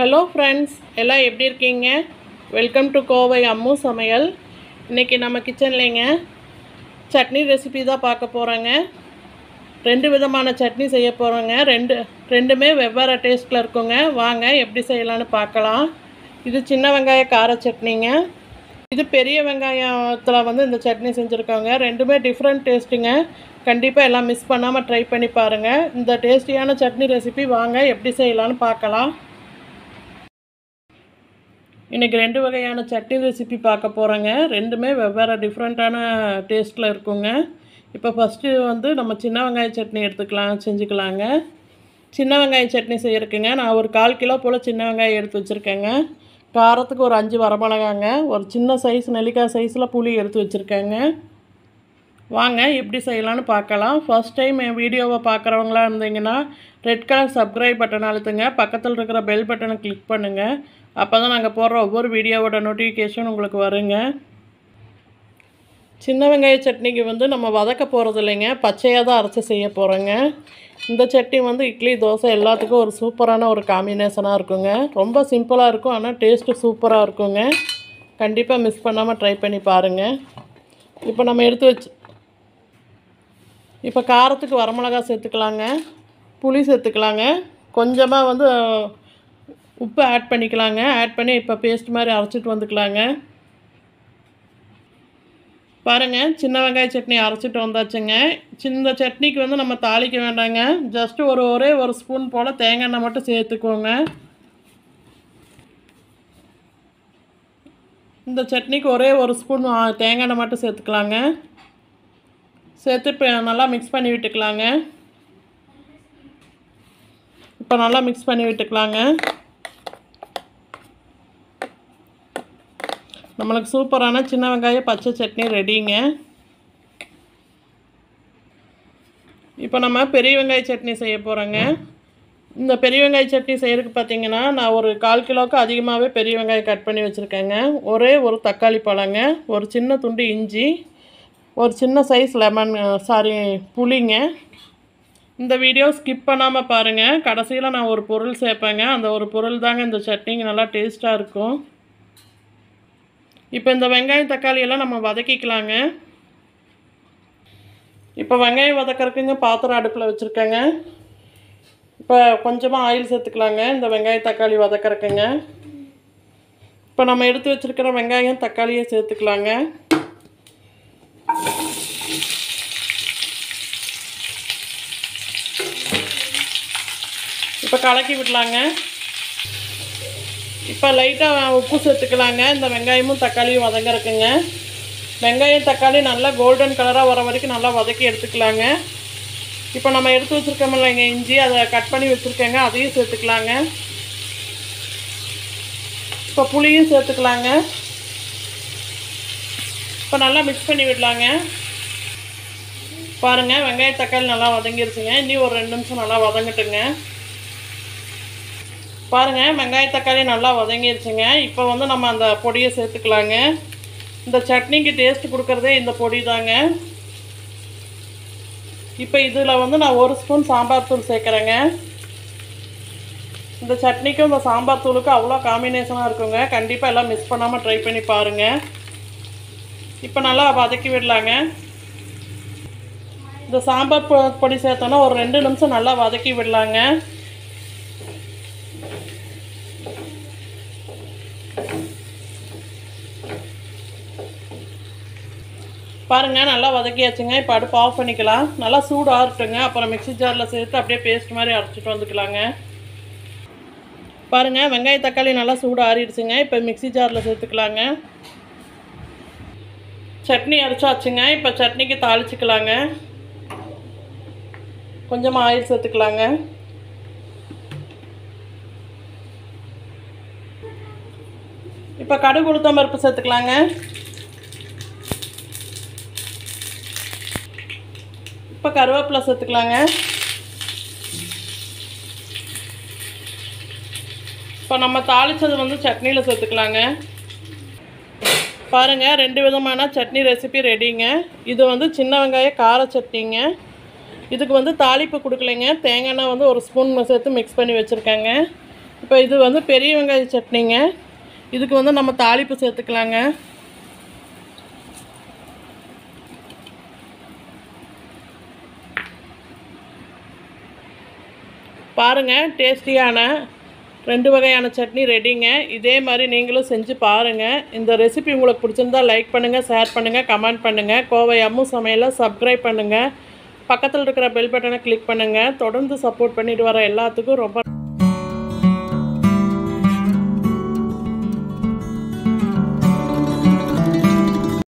hello friends எல்லாம் எப்படி இருக்கீங்க வெல்கம் டு கோவை அம்மு சமையல் இன்றைக்கி நம்ம கிச்சன்லேங்க சட்னி ரெசிபி தான் பார்க்க போகிறோங்க ரெண்டு விதமான சட்னி செய்ய போகிறோங்க ரெண்டு ரெண்டுமே வெவ்வேறு டேஸ்ட்டில் இருக்குங்க வாங்க எப்படி செய்யலான்னு பார்க்கலாம் இது சின்ன வெங்காய கார சட்னிங்க இது பெரிய வெங்காயத்தில் வந்து இந்த சட்னி செஞ்சுருக்காங்க ரெண்டுமே டிஃப்ரெண்ட் டேஸ்ட்டுங்க கண்டிப்பாக எல்லாம் மிஸ் பண்ணாமல் ட்ரை பண்ணி பாருங்கள் இந்த டேஸ்டியான சட்னி ரெசிபி வாங்க எப்படி செய்யலான்னு பார்க்கலாம் இன்றைக்கி ரெண்டு வகையான சட்னி ரெசிபி பார்க்க போகிறோங்க ரெண்டுமே வெவ்வேறு டிஃப்ரெண்ட்டான டேஸ்ட்டில் இருக்குங்க இப்போ ஃபஸ்ட்டு வந்து நம்ம சின்ன வெங்காய சட்னி எடுத்துக்கலாம் செஞ்சுக்கலாங்க சின்ன வெங்காய சட்னி செய்யறதுக்குங்க நான் ஒரு கால் கிலோ போல் சின்ன வெங்காயம் எடுத்து வச்சுருக்கேங்க காரத்துக்கு ஒரு அஞ்சு வரமிளகாங்க ஒரு சின்ன சைஸ் நெல்லிக்காய் சைஸில் புளி எடுத்து வச்சுருக்கேங்க வாங்க எப்படி செய்யலான்னு பார்க்கலாம் ஃபர்ஸ்ட் டைம் என் வீடியோவை பார்க்குறவங்களா இருந்தீங்கன்னா ரெட் கலர் சப்ஸ்கிரைப் பட்டன் அழுத்துங்க பக்கத்தில் இருக்கிற பெல் பட்டனை கிளிக் பண்ணுங்கள் அப்போ தான் நாங்கள் போடுற ஒவ்வொரு வீடியோவோட நோட்டிஃபிகேஷன் உங்களுக்கு வருங்க சின்ன வெங்காய சட்னிக்கு வந்து நம்ம வதக்க போகிறது இல்லைங்க பச்சையாக தான் அரைச்சி செய்ய போகிறோங்க இந்த சட்னி வந்து இட்லி தோசை எல்லாத்துக்கும் ஒரு சூப்பரான ஒரு காம்பினேஷனாக இருக்குங்க ரொம்ப சிம்பிளாக இருக்கும் ஆனால் டேஸ்ட்டு சூப்பராக இருக்குங்க கண்டிப்பாக மிஸ் பண்ணாமல் ட்ரை பண்ணி பாருங்கள் இப்போ நம்ம எடுத்து வச்சு இப்போ காரத்துக்கு வரமிளகா சேர்த்துக்கலாங்க புளி சேர்த்துக்கலாங்க கொஞ்சமாக வந்து உப்பு ஆட் பண்ணிக்கலாங்க ஆட் பண்ணி இப்போ பேஸ்ட் மாதிரி அரைச்சிட்டு வந்துக்கலாங்க பாருங்கள் சின்ன வெங்காய சட்னி அரைச்சிட்டு வந்தாச்சுங்க சின்ன சட்னிக்கு வந்து நம்ம தாளிக்க வேண்டாங்க ஜஸ்ட்டு ஒரு ஒரே ஒரு ஸ்பூன் போல் தேங்காய் எண்ணெய் மட்டும் சேர்த்துக்கோங்க இந்த சட்னிக்கு ஒரே ஒரு ஸ்பூன் தேங்காய் எண்ணெய் மட்டும் சேர்த்துக்கலாங்க சேர்த்து இப்போ நல்லா மிக்ஸ் பண்ணி விட்டுக்கலாங்க இப்போ நல்லா மிக்ஸ் பண்ணி விட்டுக்கலாங்க நம்மளுக்கு சூப்பரான சின்ன வெங்காய பச்சை சட்னி ரெடிங்க இப்போ நம்ம பெரிய வெங்காய சட்னி செய்ய போகிறோங்க இந்த பெரிய வெங்காய சட்னி செய்கிறதுக்கு பார்த்தீங்கன்னா நான் ஒரு கால் கிலோவுக்கு அதிகமாகவே பெரிய வெங்காயம் கட் பண்ணி வச்சுருக்கேங்க ஒரே ஒரு தக்காளி பழங்க ஒரு சின்ன துண்டு இஞ்சி ஒரு சின்ன சைஸ் லெமன் சாரி புளிங்க இந்த வீடியோ ஸ்கிப் பண்ணாமல் பாருங்கள் கடைசியில் நான் ஒரு பொருள் சேர்ப்பேங்க அந்த ஒரு பொருள் தாங்க இந்த சட்னிக்கு நல்லா டேஸ்ட்டாக இருக்கும் இப்போ இந்த வெங்காயம் தக்காளி எல்லாம் நம்ம வதக்கிக்கலாங்க இப்போ வெங்காயம் வதக்கறதுக்குங்க பாத்திரம் அடுப்பில் வச்சுருக்கேங்க இப்போ கொஞ்சமாக ஆயில் சேர்த்துக்கலாங்க இந்த வெங்காயம் தக்காளி வதக்கறதுக்குங்க இப்போ நம்ம எடுத்து வச்சுருக்கிற வெங்காயம் தக்காளியை சேர்த்துக்கலாங்க இப்போ கலக்கி விடலாங்க இப்போ லைட்டாக உப்பு சேர்த்துக்கலாங்க இந்த வெங்காயமும் தக்காளியும் வதங்கறக்குங்க வெங்காயம் தக்காளி நல்லா கோல்டன் கலராக வர வரைக்கும் நல்லா வதக்கி எடுத்துக்கலாங்க இப்போ நம்ம எடுத்து வச்சுருக்கோமில்லைங்க இஞ்சி அதை கட் பண்ணி வச்சுருக்கேங்க அதையும் சேர்த்துக்கலாங்க இப்போ புளியும் சேர்த்துக்கலாங்க இப்போ நல்லா மிக்ஸ் பண்ணி விடலாங்க பாருங்கள் வெங்காய தக்காளி நல்லா வதங்கிருச்சுங்க இன்னும் ஒரு ரெண்டு நிமிஷம் நல்லா வதங்கட்டுங்க பாருங்கள் வெங்காய தக்காளி நல்லா வதங்கிருச்சுங்க இப்போ வந்து நம்ம அந்த பொடியை சேர்த்துக்கலாங்க இந்த சட்னிக்கு டேஸ்ட் கொடுக்குறதே இந்த பொடி தாங்க இப்போ இதில் வந்து நான் ஒரு ஸ்பூன் சாம்பார் தூள் சேர்க்குறேங்க இந்த சட்னிக்கும் இந்த சாம்பார் தூளுக்கும் அவ்வளோ காம்பினேஷனாக இருக்குங்க கண்டிப்பாக எல்லாம் மிஸ் பண்ணாமல் ட்ரை பண்ணி பாருங்கள் இப்போ நல்லா வதக்கி விடலாங்க இந்த சாம்பார் பொடி சேர்த்தோன்னா ஒரு ரெண்டு நிமிஷம் நல்லா வதக்கி விடலாங்க பாருங்கள் நல்லா வதக்கியாச்சுங்க இப்போ அடுப்பு ஆஃப் பண்ணிக்கலாம் நல்லா சூடு ஆறட்டுங்க அப்புறம் மிக்ஸி ஜாரில் சேர்த்து அப்படியே பேஸ்ட் மாதிரி அரைச்சிட்டு வந்துக்கலாங்க பாருங்கள் வெங்காய தக்காளி நல்லா சூடு ஆறிடுச்சுங்க இப்போ மிக்ஸி ஜாரில் சேர்த்துக்கலாங்க சட்னி அரைச்சாச்சுங்க இப்போ சட்னிக்கு தாளிச்சிக்கலாங்க கொஞ்சமாக ஆயில் சேர்த்துக்கலாங்க இப்போ கடுகு உளுத்தம் பருப்பு சேர்த்துக்கலாங்க இப்போ கருவேப்பிலை சேர்த்துக்கலாங்க இப்போ நம்ம தாளித்தது வந்து சட்னியில் சேர்த்துக்கலாங்க பாருங்கள் ரெண்டு விதமான சட்னி ரெசிபி ரெடிங்க இது வந்து சின்ன வெங்காய கார சட்னிங்க இதுக்கு வந்து தாளிப்பு கொடுக்கலைங்க தேங்காய் எண்ணெய் வந்து ஒரு ஸ்பூன் சேர்த்து மிக்ஸ் பண்ணி வச்சுருக்கேங்க இப்போ இது வந்து பெரிய வெங்காய சட்னிங்க இதுக்கு வந்து நம்ம தாளிப்பு சேர்த்துக்கலாங்க பாருங்கள் டேஸ்டியான ரெண்டு வகையான சட்னி ரெடிங்க இதே மாதிரி நீங்களும் செஞ்சு பாருங்கள் இந்த ரெசிபி உங்களுக்கு பிடிச்சிருந்தா லைக் பண்ணுங்கள் ஷேர் பண்ணுங்கள் கமெண்ட் பண்ணுங்கள் கோவை அம்மு சமையலை சப்ஸ்கிரைப் பண்ணுங்கள் பக்கத்தில் இருக்கிற பெல் பட்டனை கிளிக் பண்ணுங்கள் தொடர்ந்து சப்போர்ட் பண்ணிட்டு வர எல்லாத்துக்கும் ரொம்ப